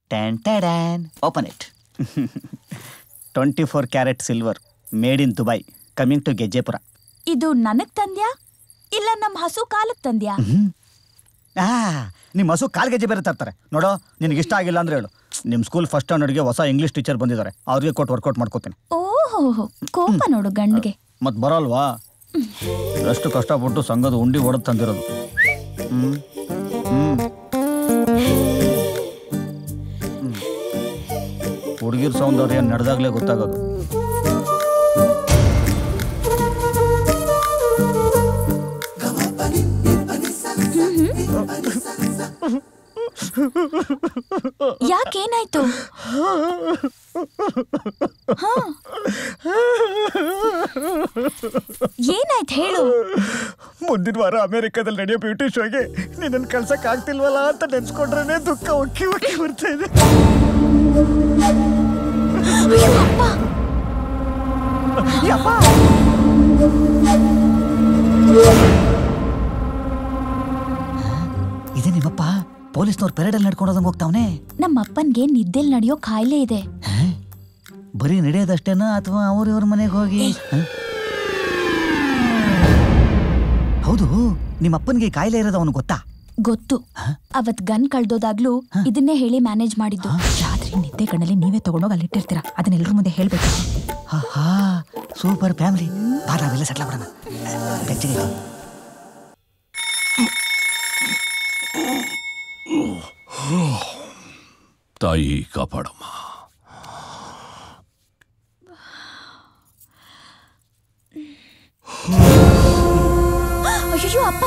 Tan ಟ್ಯಾನ್ open it twenty four carat silver made in Dubai coming to Gejjepura ಇದು ನನಗ್ ತಂದ್ಯಾ ಇಲ್ಲ ನಮ್ ಹಸು ಕಾಲಕ್ ತಂದ್ಯಾ ಆ ನಿಮ್ಮ ಹಸು ಕಾಲ್ ಗೆಜ್ಜೆ ಬೇರೆ ತರ್ತಾರೆ ನೋಡೋ ನಿನಗೆ ಇಷ್ಟ ಆಗಿಲ್ಲ ಅಂದ್ರೆ ಹೇಳು ನಿಮ್ಮ ಸ್ಕೂಲ್ ಫಸ್ಟ್ ಸ್ಟ್ಯಾಂಡರ್ಡ್ಗೆ ಹೊಸ ಇಂಗ್ಲೀಷ್ ಟೀಚರ್ ಬಂದಿದ್ದಾರೆ ಅವ್ರಿಗೆ ಕೊಟ್ಟು ವರ್ಕೌಟ್ ಮಾಡ್ಕೋತೀನಿ ಓಹೋ ಕೋಪ ನೋಡು ಗಂಡ್ಗೆ ಮತ್ತೆ ಬರಲ್ವಾ ಎಷ್ಟು ಕಷ್ಟಪಟ್ಟು ಸಂಘದ ಉಂಡಿ ಹೊಡೆದು ತಂದಿರೋದು ಹ್ಮ್ ಹ್ಮ್ ಹುಡುಗಿರ್ ಸೌಂದರ್ಯ ನಡೆದಾಗ್ಲೇ ಗೊತ್ತಾಗೋದು ಯಾಕೇನಾಯ್ತು ಹಾ. ಏನಾಯ್ತು ಹೇಳು ಮುಂದಿನ ವಾರ ಅಮೆರಿಕದಲ್ಲಿ ನಡೆಯೋ ಬ್ಯೂಟಿ ಶೋಗೆ ನಿನ್ನನ್ನು ಕಳ್ಸಕ್ ಆಗ್ತಿಲ್ವಲ್ಲ ಅಂತ ನೆನ್ಸ್ಕೊಂಡ್ರೆ ದುಃಖ ಉಕ್ಕಿ ಉಕ್ಕಿ ಬರ್ತಾ ಇದೆ ಅಯ್ಯೋ ಅಪ್ಪ ಯಪ್ಪ. ಇದೆ ನಿಮ್ಮಪ್ಪ ಪೊಲೀಸ್ನವ್ರು ಪೆರೇಡಲ್ಲಿ ನಡ್ಕೊಂಡೋದಂಗೆ ಹೋಗ್ತಾವನೆ ನಮ್ಮ ಅಪ್ಪನ್ಗೆ ನಿದ್ದೆಲ್ ನಡೆಯೋ ಕಾಯಿಲೆ ಇದೆ ಬರೀ ನಡೆಯೋದಷ್ಟೇನಾ ಅಥವಾ ಅವ್ರ ಇವ್ರ ಮನೆಗೆ ಹೋಗಿ ಹ? ಹೌದು ನಿಮ್ಮ ಅಪ್ಪನಿಗೆ ಕಾಯಿಲೆ ಇರೋದು ಅವನು ಗೊತ್ತಾ ಗೊತ್ತು ಅವತ್ ಗನ್ ಕಳ್ದೋದಾಗ್ಲೂ ಇದನ್ನೇ ಹೇಳಿ ಮ್ಯಾನೇಜ್ ಮಾಡಿದ್ದು ರಾತ್ರಿ ನಿದ್ದೆ ಕಣ್ಣಲ್ಲಿ ನೀವೇ ತಗೊಂಡೋಗಿ ಅಲ್ಲಿ ಇಟ್ಟಿರ್ತೀರಾ ಅದನ್ನ ಎಲ್ರ ಮುಂದೆ ಹೇಳ್ಬೇಕು ಹಾ ಸೂಪರ್ ಫ್ಯಾಮಿಲಿ ಬಾ ನಾವೆಲ್ಲ ಸೆಟ್ಲ್ ಮಾಡೋಣ ಬೆಚ್ಚಗೆ ತಾಯಿ ಕಾಪಾಡಮ್ಮ ಅಯ್ಯೋ ಅಪ್ಪ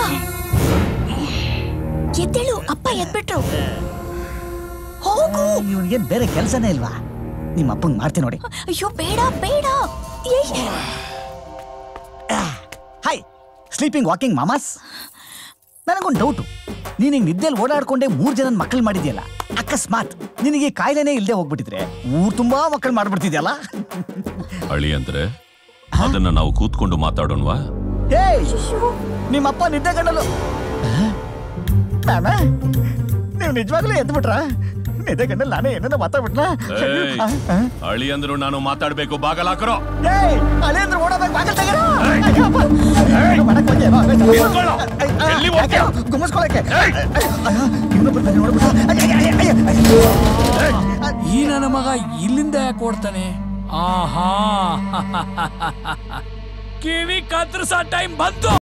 ಎದ್ದೇಳು ಅಪ್ಪ ಎದ್ಬಿಟ್ರು ಹೋಗು ಇವನಿಗೇನು ಬೇರೆ ಕೆಲಸನೇ ಇಲ್ವಾ ನಿಮ್ಮ ಅಪ್ಪಂಗೆ ಮಾಡ್ತೀನಿ ನೋಡಿ ಅಯ್ಯೋ ಬೇಡ ಬೇಡ ಏಯ್. ಹಾಯ್ ಸ್ಲೀಪಿಂಗ್ ವಾಕಿಂಗ್ ಮಾಮಾಸ್ ನನಗೊಂದು ಡೌಟು ನೀನು ಹಿಂಗೆ ನಿದ್ದೆಯಲ್ಲಿ ಓಡಾಡ್ಕೊಂಡೆ ಮೂರು ಜನ ಮಕ್ಕಳು ಮಾಡಿದ್ಯಲ್ಲ ಅಕಸ್ಮಾತ್ ನಿನಗೆ ಕಾಯಿಲೆನೇ ಇಲ್ಲದೆ ಹೋಗ್ಬಿಟ್ಟಿದ್ರೆ ಊರು ತುಂಬಾ ಮಕ್ಕಳು ಮಾಡ್ಬಿಡ್ತಿದ್ಯಲ್ಲ ಅಳಿ ಅಂದ್ರೆ ಅದನ್ನ ನಾವು ಕೂತ್ಕೊಂಡು ಮಾತಾಡೋಣವಾ ಏಯ್ ನಿಮ್ಮಪ್ಪ ನಿದ್ದೆ ಗಂಡಲು ನಾನ ನೀವು ನಿಜವಾಗ್ಲೂ ಎದ್ಬಿಟ್ರ ನಿದ್ದೆ ಗಂಡಲ್ ನಾನೇ ಏನೇನೋ ಮಾತಾಡ್ಬಿಟ್ನ ಏಯ್, ಅಳಿ ಅಂದ್ರು ನಾನು ಮಾತಾಡ್ಬೇಕು ಬಾಗಲಾಕರೋ ಏಯ್ ಅಲೆ ಅಂದ್ರೆ ಓಡಬೇಕು ಬಾಗಿಲು ತೆಗೆದು ಅಯ್ಯಪ್ಪ. ಮಾಡಕ್ ಬಂದೆ, ಬಾ, ಬಾ, ಕೂತ್ಕೊಳ್ಳೋ. ಎಲ್ಲಿ ಹೋಗ್ತೀಯ? ಯಾಕೆ? ಗುಮ್ಮಿಸ್ಕೊಳಕ್ಕೆ ಅಯ್ಯೋ, ಇನ್ನೊಬ್ರು ಬೇರೆ ನೋಡ್ಬಿಟ್ಟ ಅಯ್ಯ, ಅಯ್ಯ, ಅಯ್ಯ, ಅಯ್ಯ. ಈ ನನ್ನ ಮಗ ಇಲ್ಲಿಂದ ಯಾಕೆ ಓಡ್ತಾನೆ ಆಹಾ ಕಿವಿ ಕತ್ತರಿಸೋ ಟೈಮ್ ಬಂತು